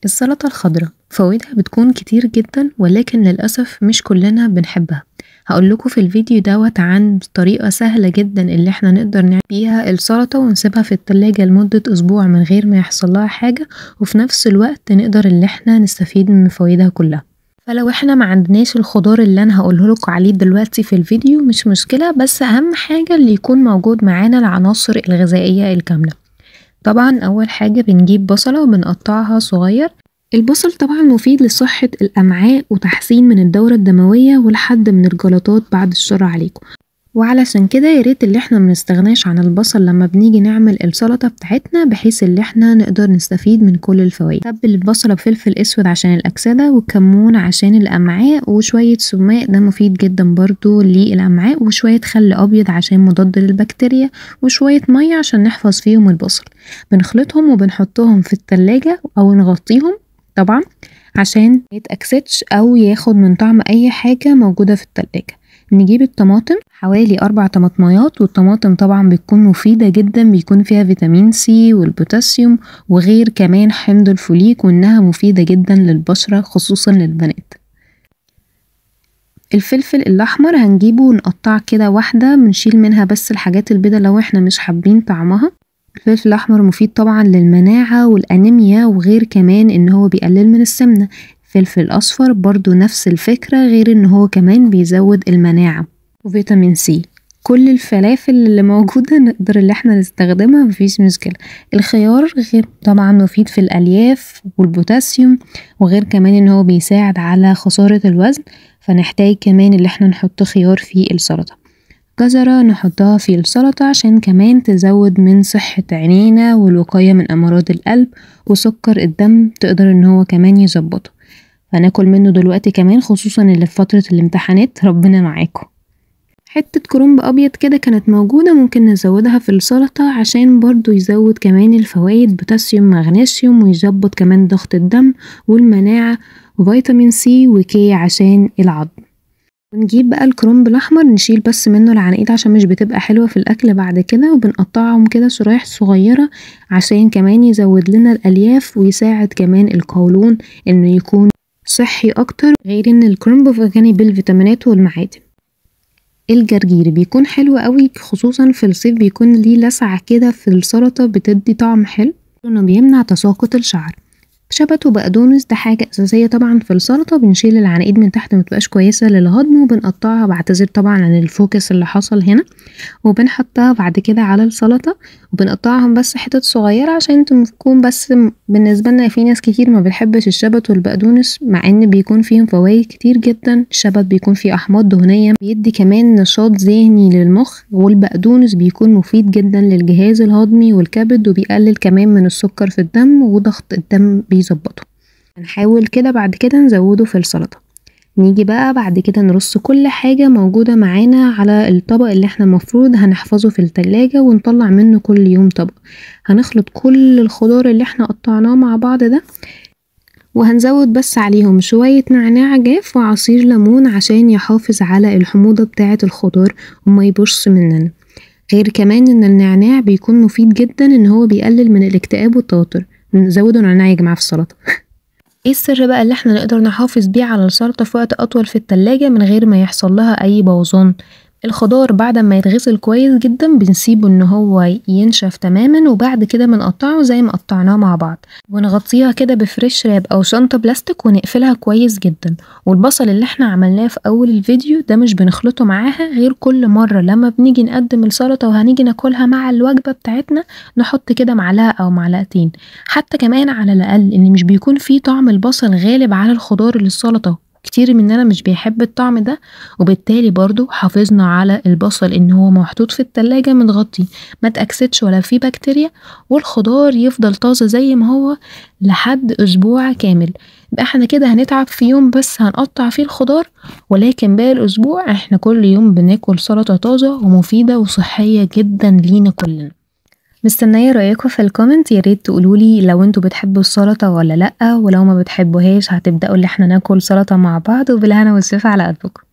السلطة الخضراء فوائدها بتكون كتير جدا ولكن للأسف مش كلنا بنحبها هقولكوا في الفيديو دوت عن طريقة سهلة جدا اللي احنا نقدر نعمل بيها السلطة ونسيبها في التلاجة لمدة أسبوع من غير ما يحصلها حاجة وفي نفس الوقت نقدر اللي احنا نستفيد من فوائدها كلها فلو احنا ما عندناش الخضار اللي انا هقوله لكم عليه دلوقتي في الفيديو مش مشكلة بس اهم حاجة اللي يكون موجود معانا العناصر الغذائية الكاملة طبعا اول حاجة بنجيب بصلة وبنقطعها صغير البصل طبعا مفيد لصحة الأمعاء وتحسين من الدورة الدموية والحد من الجلطات بعد الشر عليكم وعلشان كده ياريت اللي احنا منستغناش عن البصل لما بنيجي نعمل السلطة بتاعتنا بحيث اللي احنا نقدر نستفيد من كل الفوائد تبل البصلة بفلفل اسود عشان الأكسدة والكمون عشان الأمعاء وشوية سماق ده مفيد جدا برضو للأمعاء وشوية خل أبيض عشان مضاد للبكتيريا وشوية مية عشان نحفظ فيهم البصل بنخلطهم وبنحطهم في التلاجة أو نغطيهم طبعا عشان ميتأكسدش أو ياخد من طعم أي حاجة موجودة في التلاجة نجيب الطماطم حوالي أربع طماطميات والطماطم طبعا بتكون مفيدة جدا بيكون فيها فيتامين سي والبوتاسيوم وغير كمان حمض الفوليك وإنها مفيدة جدا للبشرة خصوصا للبنات الفلفل الأحمر هنجيبه ونقطع كده واحدة بنشيل منها بس الحاجات البيضة لو احنا مش حابين طعمها الفلفل الأحمر مفيد طبعا للمناعة والأنيميا وغير كمان إن هو بيقلل من السمنة الفلفل الأصفر برضو نفس الفكرة غير إن هو كمان بيزود المناعة وفيتامين سي كل الفلافل اللي موجودة نقدر اللي احنا نستخدمها مفيش مشكلة الخيار غير طبعا مفيد في الألياف والبوتاسيوم وغير كمان إن هو بيساعد على خسارة الوزن فنحتاج كمان اللي احنا نحط خيار في السلطة جزرة نحطها في السلطة عشان كمان تزود من صحة عينينا والوقاية من أمراض القلب وسكر الدم تقدر إن هو كمان يظبطه فناكل منه دلوقتي كمان خصوصا اللي في فترة الامتحانات ربنا معاكم حتة كرنب أبيض كده كانت موجودة ممكن نزودها في السلطة عشان برضو يزود كمان الفوايد بوتاسيوم مغنيسيوم ويظبط كمان ضغط الدم والمناعة وفيتامين سي وكي عشان العظم ونجيب بقى الكرنب الأحمر نشيل بس منه العناقيد عشان مش بتبقى حلوة في الأكل بعد كده وبنقطعهم كده شرايح صغيرة عشان كمان يزود لنا الألياف ويساعد كمان القولون إنه يكون صحي أكتر غير إن الكرنب غني بالفيتامينات والمعادن الجرجير بيكون حلو قوي خصوصا في الصيف بيكون ليه لسعة كده في السلطة بتدي طعم حلو إنه بيمنع تساقط الشعر شبت وبقدونس ده حاجة أساسية طبعا في السلطة بنشيل العناقيد من تحت متبقاش كويسة للهضم وبنقطعها بعتذر طبعا عن الفوكس اللي حصل هنا وبنحطها بعد كده على السلطة وبنقطعهم بس حتت صغيرة عشان تكون بس بالنسبة لنا في ناس كتير ما بتحبش الشبت والبقدونس مع ان بيكون فيهم فوايد كتير جدا الشبت بيكون فيه أحماض دهنية بيدي كمان نشاط ذهني للمخ والبقدونس بيكون مفيد جدا للجهاز الهضمي والكبد وبيقلل كمان من السكر في الدم وضغط الدم بيظبطه هنحاول كده بعد كده نزوده في السلطة نيجي بقى بعد كده نرص كل حاجة موجودة معانا على الطبق اللي احنا المفروض هنحفظه في التلاجة ونطلع منه كل يوم طبق هنخلط كل الخضار اللي احنا قطعناه مع بعض ده وهنزود بس عليهم شوية نعناع جاف وعصير ليمون عشان يحافظ على الحموضة بتاعة الخضار وما يبوظش مننا غير كمان ان النعناع بيكون مفيد جدا ان هو بيقلل من الاكتئاب والتوتر نزودوا نعناع يا جماعة في السلطة ايه السر بقى اللي احنا نقدر نحافظ بيه على السلطة في وقت أطول في التلاجة من غير ما يحصل لها أي بوظان الخضار بعد ما يتغسل كويس جدا بنسيبه ان هو ينشف تماما وبعد كده بنقطعه زي ما قطعناه مع بعض ونغطيها كده بفريش راب او شنطة بلاستيك ونقفلها كويس جدا والبصل اللي احنا عملناه في اول الفيديو ده مش بنخلطه معاها غير كل مرة لما بنيجي نقدم السلطة وهنيجي ناكلها مع الوجبة بتاعتنا نحط كده معلقة او معلقتين حتى كمان على الاقل ان مش بيكون فيه طعم البصل غالب على الخضار اللي السلطة كتير مننا مش بيحب الطعم ده وبالتالي برضو حافظنا على البصل ان هو محطوط في التلاجة متغطي ما تأكسدش ولا فيه بكتيريا والخضار يفضل طازة زي ما هو لحد اسبوع كامل يبقى احنا كده هنتعب في يوم بس هنقطع فيه الخضار ولكن باقي الاسبوع احنا كل يوم بناكل سلطة طازة ومفيدة وصحية جدا لينا كلنا مستنية رأيكم في الكومنت ياريت تقولولي لو انتوا بتحبوا السلطة ولا لأ ولو ما بتحبوهاش هتبدأوا اللي احنا ناكل سلطة مع بعض وبالهنا والشفا على قلبكم